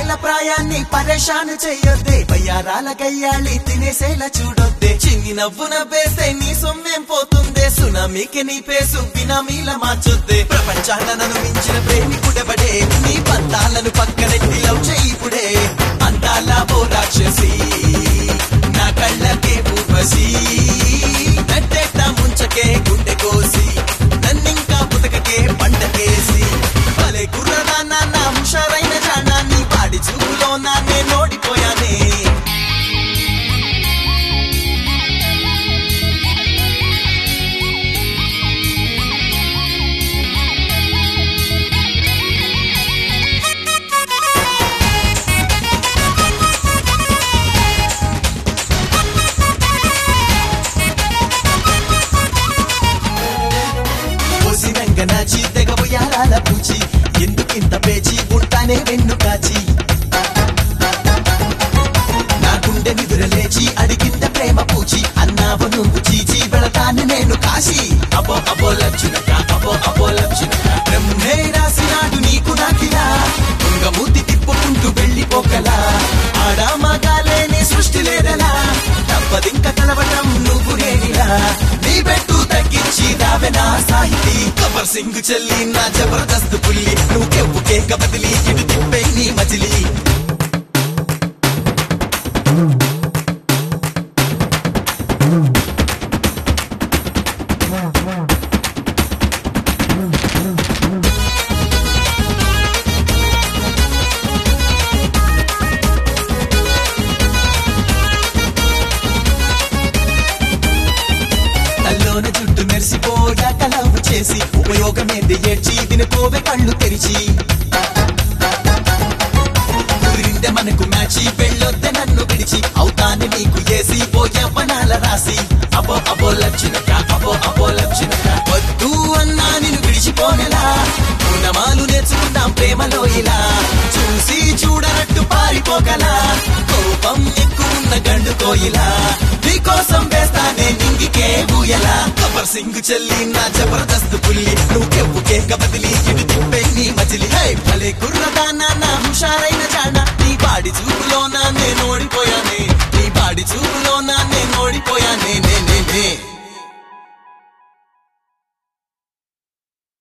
ఏడేళ్ల ప్రాయాన్ని పరేషాను చెయ్యొద్దే బయ్యారాల గయ్యాళి తినేసేలా చూడొద్దే చిన్ని నవ్వు నవ్వేస్తే నీ సొమ్మేం పోతుందే సునామీకి నీ పేసు బినామీల మార్చొద్దే ప్రపంచాన నన్ను మించిన ప్రేమికుడెవడే నీ పంతాలను పక్కనెట్టి లవ్ చెయ్యిపుడే అందాల ఓ రాక్షసి నా కళ్ళకే ఊర్వశి నట్టెట్ట ముంచకే గుండె కోసి నన్నింకా బుతకకే పండకేసి భలే కుర్రదా నాన్న హుషారైన జానా నీ పాడి చూపులో నాన్నే నోడిపోయానే పోసినంగ నాచి తెగ ఉయ్యారాల పూచి ఎందుకింత పేచి ఉంటానే వెన్ను కాచి నా గుండె నిదుర లేచి అడిగింద ప్రేమ పూచి అన్నావు నువ్వు చీచి వెళతాను నేను కాశీ అబో అబో లక్షణక అబో అబో లక్షణక బ్రహ్మే రాసినాడు నీకు నాకిలా మూతి తిప్పుకుంటూ వెళ్ళిపోకలా ఆడా మగాలేని సృష్టి లేదలా తప్పదింక కలవటం నువ్వు నేనిలా నీ పెట్టు తగ్గించి రావే నా సాహితీ కబర్ సింగ్ చెల్లి నా జబర్దస్త్ పుల్లి నువ్వు కేక బదిలి ఇటు తిప్పే నీ మజిలీ తల్లోన జుట్టు మెరిసిపోయా కలవు చేసి ఉపయోగమేంది ఏడ్చి తినుకోవే కళ్ళు తెరిచి కుదిరిందే మనకు మ్యాచి పెళ్ళొద్దే నన్ను విడిచి అవుతాను నీకు ఏసి పోయా పనాల రాసి అబో అబో లక్షణక అబో అబో లక్షణక వద్దు అన్నా నిన్ను విడిచిపోనెలా పూనమాలు నేర్చుకుందాం ప్రేమలో ఇలా చూసి చూడనట్టు పారిపోగలా కోపం ఎక్కువున్న గండు కోయిలా నీకోసం వేస్తానే నింగికే ఊయలా కబర్ సింగ్ చెల్లి నా జబర్దస్త్ పుల్లి నువ్వు కేక బదిలి ఇటు తిప్పే నీ మజిలి హే భలే కుర్రదానా నా హుషారైన జానా నీ బాడి చూపులో నా నేను ఓడిపోయానే నీ బాడి చూపులో నా నేను ఓడిపోయానే